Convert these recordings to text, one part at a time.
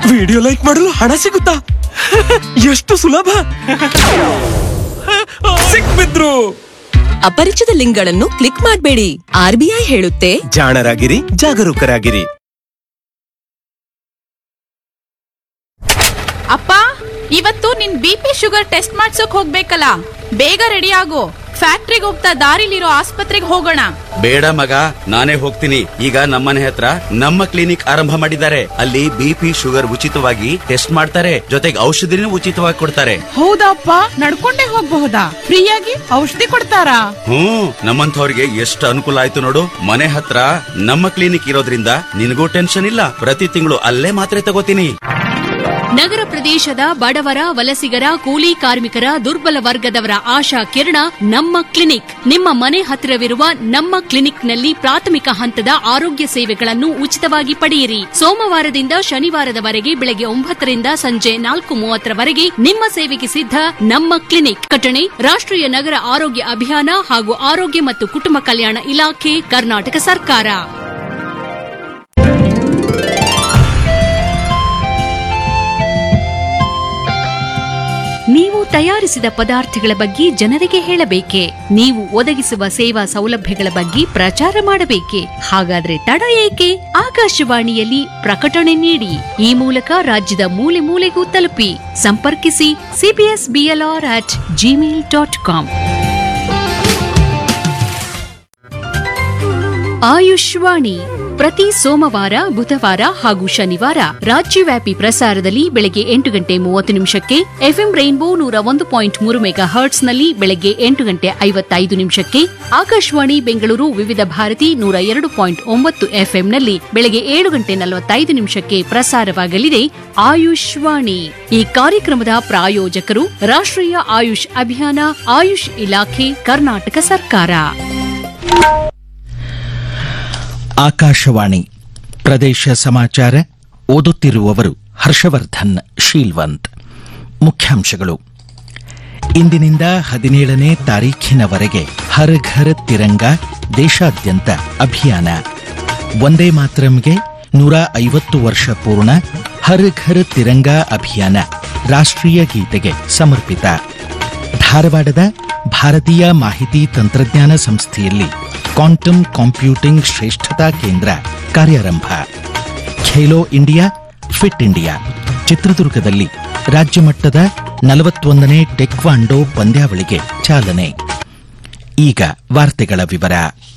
video like ಮಾಡಲು ಹಣ ಸಿಗುತ್ತಾ ಎಷ್ಟು ಸುಲಭ ಸಿಕ್ಬಿದ್ರು ಅಪರಿಚಿತ ಲಿಂಕ್ಗಳನ್ನು ಕ್ಲಿಕ್ ಮಾಡಬೇಡಿ ಆರ್ಬಿಐ ಹೇಳುತ್ತೆ ಜಾಣರಾಗಿರಿ ಜಾಗರೂಕರಾಗಿರಿ ಅಪ್ಪ ಇವತ್ತು ನಿನ್ ಬಿ ಪಿ ಶುಗರ್ ಟೆಸ್ಟ್ ಮಾಡ್ಸೋಕ್ ಹೋಗ್ಬೇಕಲ್ಲ ಬೇಗ ರೆಡಿ ಆಗು ಫ್ಯಾಕ್ಟ್ರಿಗೆ ಹೋಗ್ತಾ ದಾರಿಲಿರೋ ಆಸ್ಪತ್ರೆಗೆ ಹೋಗೋಣ ಬೇಡ ಮಗ ನಾನೇ ಹೋಗ್ತೀನಿ ಈಗ ನಮ್ಮನೆ ಹತ್ರ ನಮ್ಮ ಕ್ಲಿನಿಕ್ ಆರಂಭ ಮಾಡಿದ್ದಾರೆ ಅಲ್ಲಿ ಬಿಪಿ ಶುಗರ್ ಉಚಿತವಾಗಿ ಟೆಸ್ಟ್ ಮಾಡ್ತಾರೆ ಜೊತೆಗೆ ಔಷಧಿನೂ ಉಚಿತವಾಗಿ ಕೊಡ್ತಾರೆ ಹೌದಪ್ಪ ನಡ್ಕೊಂಡೇ ಹೋಗ್ಬಹುದಾ ಫ್ರೀಯಾಗಿ ಔಷಧಿ ಕೊಡ್ತಾರಾ ಹ್ಮ್ ನಮ್ಮಂಥವ್ರಿಗೆ ಎಷ್ಟು ಅನುಕೂಲ ಆಯ್ತು ನೋಡು ಮನೆ ಹತ್ರ ನಮ್ಮ ಕ್ಲಿನಿಕ್ ಇರೋದ್ರಿಂದ ನಿನಗೂ ಟೆನ್ಷನ್ ಇಲ್ಲ ಪ್ರತಿ ತಿಂಗಳು ಅಲ್ಲೇ ಮಾತ್ರೆ ತಗೋತೀನಿ ನಗರ ಪ್ರದೇಶದ ಬಡವರ ವಲಸಿಗರ ಕೂಲಿ ಕಾರ್ಮಿಕರ ದುರ್ಬಲ ವರ್ಗದವರ ಆಶಾ ಕಿರಣ ನಮ್ಮ ಕ್ಲಿನಿಕ್ ನಿಮ್ಮ ಮನೆ ಹತ್ತಿರವಿರುವ ನಮ್ಮ ಕ್ಲಿನಿಕ್ನಲ್ಲಿ ಪ್ರಾಥಮಿಕ ಹಂತದ ಆರೋಗ್ಯ ಸೇವೆಗಳನ್ನು ಉಚಿತವಾಗಿ ಪಡೆಯಿರಿ ಸೋಮವಾರದಿಂದ ಶನಿವಾರದವರೆಗೆ ಬೆಳಗ್ಗೆ ಒಂಬತ್ತರಿಂದ ಸಂಜೆ ನಾಲ್ಕು ಮೂವತ್ತರವರೆಗೆ ನಿಮ್ಮ ಸೇವೆಗೆ ಸಿದ್ಧ ನಮ್ಮ ಕ್ಲಿನಿಕ್ ಕಟಣೆ ರಾಷ್ಟ್ರೀಯ ನಗರ ಆರೋಗ್ಯ ಅಭಿಯಾನ ಹಾಗೂ ಆರೋಗ್ಯ ಮತ್ತು ಕುಟುಂಬ ಕಲ್ಯಾಣ ಇಲಾಖೆ ಕರ್ನಾಟಕ ಸರ್ಕಾರ ನೀವು ತಯಾರಿಸಿದ ಪದಾರ್ಥಗಳ ಬಗ್ಗೆ ಜನರಿಗೆ ಹೇಳಬೇಕೆ ನೀವು ಒದಗಿಸುವ ಸೇವಾ ಸೌಲಭ್ಯಗಳ ಬಗ್ಗೆ ಪ್ರಚಾರ ಮಾಡಬೇಕೆ ಹಾಗಾದ್ರೆ ತಡ ಏಕೆ ಆಕಾಶವಾಣಿಯಲ್ಲಿ ಪ್ರಕಟಣೆ ನೀಡಿ ಈ ಮೂಲಕ ರಾಜ್ಯದ ಮೂಲೆ ಮೂಲೆಗೂ ತಲುಪಿ ಸಂಪರ್ಕಿಸಿ C B S B L R at Gmail dot com Ayushvani ಪ್ರತಿ ಸೋಮವಾರ ಬುಧವಾರ ಹಾಗೂ ಶನಿವಾರ ರಾಜ್ಯವ್ಯಾಪಿ ಪ್ರಸಾರದಲ್ಲಿ ಬೆಳಗ್ಗೆ ಎಂಟು ಗಂಟೆ ಮೂವತ್ತು ನಿಮಿಷಕ್ಕೆ ಎಫ್ಎಂ ರೈನ್ಬೋ ನೂರ ಒಂದು ಪಾಯಿಂಟ್ ಮೂರು ಮೆಗಾ ಹರ್ಟ್ಸ್ನಲ್ಲಿ ಬೆಳಗ್ಗೆ ಎಂಟು ಗಂಟೆ ಐವತ್ತೈದು ನಿಮಿಷಕ್ಕೆ ಆಕಾಶವಾಣಿ ಬೆಂಗಳೂರು ವಿವಿಧ ಭಾರತಿ ನೂರ ಎರಡು ಪಾಯಿಂಟ್ ಒಂಬತ್ತು ಎಫ್ಎಂನಲ್ಲಿ ಬೆಳಗ್ಗೆ ಏಳು ಗಂಟೆ ನಲವತ್ತೈದು ನಿಮಿಷಕ್ಕೆ ಪ್ರಸಾರವಾಗಲಿದೆ ಆಯುಷ್ವಾಣಿ ಈ ಕಾರ್ಯಕ್ರಮದ ಪ್ರಾಯೋಜಕರು ರಾಷ್ಟ್ರೀಯ ಆಯುಷ್ ಅಭಿಯಾನ ಆಯುಷ್ ಇಲಾಖೆ ಕರ್ನಾಟಕ ಸರ್ಕಾರ ಆಕಾಶವಾಣಿ ಪ್ರದೇಶ ಸಮಾಚಾರ ಓದುತ್ತಿರುವವರು ಹರ್ಷವರ್ಧನ್ ಶೀಲ್ವಂತ್ ಮುಖ್ಯಾಂಶಗಳು ಇಂದಿನಿಂದ ಹದಿನೇಳನೇ ತಾರೀಖಿನವರೆಗೆ ಹರ್ ಘರ್ ತಿರಂಗ ದೇಶಾದ್ಯಂತ ಅಭಿಯಾನ ಒಂದೇ ಮಾತರಂಗೆ ನೂರ ಐವತ್ತು ವರ್ಷ ಪೂರ್ಣ ಹರ್ ಘರ್ ತಿರಂಗ ಅಭಿಯಾನ ರಾಷ್ಟ್ರೀಯ ಗೀತೆಗೆ ಸಮರ್ಪಿತ ಧಾರವಾಡದ ಭಾರತೀಯ ಮಾಹಿತಿ ತಂತ್ರಜ್ಞಾನ ಸಂಸ್ಥೆಯಲ್ಲಿ ಕ್ವಾಂಟಮ್ ಕಾಂಪ್ಯೂಟಿಂಗ್ ಶ್ರೇಷ್ಠತಾ ಕೇಂದ್ರ ಕಾರ್ಯಾರಂಭ ಖೇಲೋ ಇಂಡಿಯಾ ಫಿಟ್ ಇಂಡಿಯಾ ಚಿತ್ರದುರ್ಗದಲ್ಲಿ ರಾಜ್ಯ ಮಟ್ಟದ ನಲವತ್ತೊಂದನೇ ಟೆಕ್ವಾಂಡೋ ಪಂದ್ಯಾವಳಿಗೆ ಚಾಲನೆ ಈಗ ವಾರ್ತೆಗಳ ವಿವರ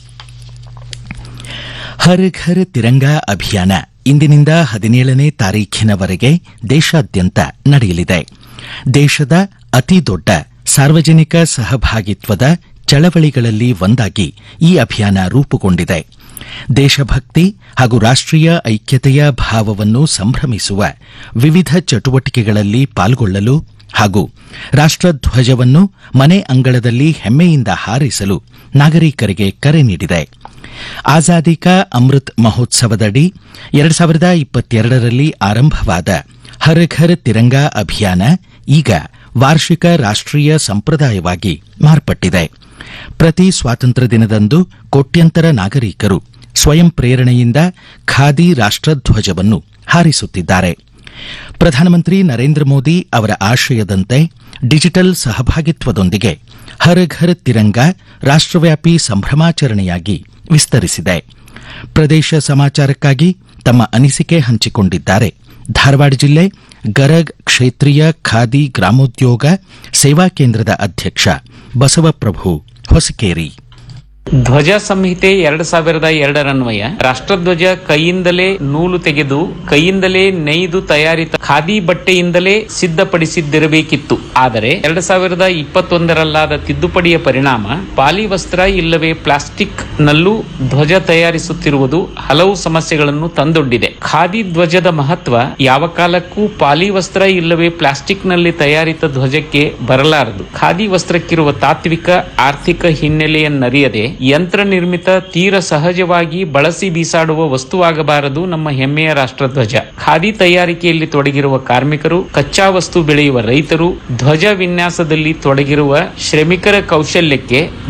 ಹರ್ ಘರ್ ತಿರಂಗ ಅಭಿಯಾನ ಇಂದಿನಿಂದ ಹದಿನೇಳನೇ ತಾರೀಖಿನವರೆಗೆ ದೇಶಾದ್ಯಂತ ನಡೆಯಲಿದೆ ದೇಶದ ಅತಿ ದೊಡ್ಡ ಸಾರ್ವಜನಿಕ ಸಹಭಾಗಿತ್ವದ ಚಳವಳಿಗಳಲ್ಲಿ ಒಂದಾಗಿ ಈ ಅಭಿಯಾನ ರೂಪುಗೊಂಡಿದೆ ದೇಶಭಕ್ತಿ ಹಾಗೂ ರಾಷ್ಟ್ರೀಯ ಐಕ್ಯತೆಯ ಭಾವವನ್ನು ಸಂಭ್ರಮಿಸುವ ವಿವಿಧ ಚಟುವಟಿಕೆಗಳಲ್ಲಿ ಪಾಲ್ಗೊಳ್ಳಲು ಹಾಗೂ ರಾಷ್ಟ್ರಧ್ವಜವನ್ನು ಮನೆ ಅಂಗಳದಲ್ಲಿ ಹೆಮ್ಮೆಯಿಂದ ಹಾರಿಸಲು ನಾಗರಿಕರಿಗೆ ಕರೆ ನೀಡಿದೆ ಆಜಾದಿ ಕಾ ಅಮೃತ್ ಮಹೋತ್ಸವದಡಿ ಎರಡು ಸಾವಿರದ ಇಪ್ಪತ್ತೆರಡರಲ್ಲಿ ಆರಂಭವಾದ ಹರ್ ಘರ್ ತಿರಂಗ ಅಭಿಯಾನ ಈಗ ವಾರ್ಷಿಕ ರಾಷ್ಟ್ರೀಯ ಸಂಪ್ರದಾಯವಾಗಿ ಮಾರ್ಪಟ್ಟಿದೆ ಪ್ರತಿ ಸ್ವಾತಂತ್ರ್ಯ ದಿನದಂದು ಕೋಟ್ಯಂತರ ನಾಗರಿಕರು ಸ್ವಯಂ ಪ್ರೇರಣೆಯಿಂದ ಖಾದಿ ರಾಷ್ಟ್ರಧ್ವಜವನ್ನು ಹಾರಿಸುತ್ತಿದ್ದಾರೆ ಪ್ರಧಾನಮಂತ್ರಿ ನರೇಂದ್ರ ಮೋದಿ ಅವರ ಆಶಯದಂತೆ ಡಿಜಿಟಲ್ ಸಹಭಾಗಿತ್ವದೊಂದಿಗೆ ಹರ್ ಘರ್ ತಿರಂಗ ರಾಷ್ಟ್ರವ್ಯಾಪಿ ಸಂಭ್ರಮಾಚರಣೆಯಾಗಿ ವಿಸ್ತರಿಸಿದೆ ಪ್ರದೇಶ ಸಮಾಚಾರಕ್ಕಾಗಿ ತಮ್ಮ ಅನಿಸಿಕೆ ಹಂಚಿಕೊಂಡಿದ್ದಾರೆ ಧಾರವಾಡ ಜಿಲ್ಲೆ ಗರಗ್ ಕ್ಷೇತ್ರೀಯ ಖಾದಿ ಗ್ರಾಮೋದ್ಯೋಗ ಸೇವಾ ಕೇಂದ್ರದ ಅಧ್ಯಕ್ಷ ಬಸವಪ್ರಭು ಹೊಸಕೇರಿ ಧ್ವಜ ಸಂಹಿತೆ ಎರಡ್ ಸಾವಿರದ ಎರಡರನ್ವಯ ರಾಷ್ಟ್ರಧ್ವಜ ಕೈಯಿಂದಲೇ ನೂಲು ತೆಗೆದು ಕೈಯಿಂದಲೇ ನೇಯ್ದು ತಯಾರಿತ ಖಾದಿ ಬಟ್ಟೆಯಿಂದಲೇ ಸಿದ್ಧಪಡಿಸಿದ್ದಿರಬೇಕಿತ್ತು ಆದರೆ ಎರಡ್ ಸಾವಿರದ ಇಪ್ಪತ್ತೊಂದರಲ್ಲಾದ ತಿದ್ದುಪಡಿಯ ಪರಿಣಾಮ ಪಾಲಿವಸ್ತ್ರ ಇಲ್ಲವೇ ಪ್ಲಾಸ್ಟಿಕ್ ನಲ್ಲೂ ಧ್ವಜ ತಯಾರಿಸುತ್ತಿರುವುದು ಹಲವು ಸಮಸ್ಯೆಗಳನ್ನು ತಂದೊಡ್ಡಿದೆ ಖಾದಿ ಧ್ವಜದ ಮಹತ್ವ ಯಾವ ಕಾಲಕ್ಕೂ ಪಾಲಿವಸ್ತ್ರ ಇಲ್ಲವೇ ಪ್ಲಾಸ್ಟಿಕ್ ನಲ್ಲಿ ತಯಾರಿತ ಧ್ವಜಕ್ಕೆ ಬರಲಾರದು ಖಾದಿ ವಸ್ತ್ರಕ್ಕಿರುವ ತಾತ್ವಿಕ ಆರ್ಥಿಕ ಹಿನ್ನೆಲೆಯನ್ನರಿಯದೆ ಯಂತ್ರ ನಿರ್ಮಿತ ತೀರ ಸಹಜವಾಗಿ ಬಳಸಿ ಬೀಸಾಡುವ ವಸ್ತುವಾಗಬಾರದು ನಮ್ಮ ಹೆಮ್ಮೆಯ ರಾಷ್ಟ್ರಧ್ವಜ ಖಾದಿ ತಯಾರಿಕೆಯಲ್ಲಿ ತೊಡಗಿರುವ ಕಾರ್ಮಿಕರು ಕಚ್ಚಾ ವಸ್ತು ಬೆಳೆಯುವ ರೈತರು ಧ್ವಜ ವಿನ್ಯಾಸದಲ್ಲಿ ತೊಡಗಿರುವ ಶ್ರಮಿಕರ ಕೌಶಲ್ಯಕ್ಕೆ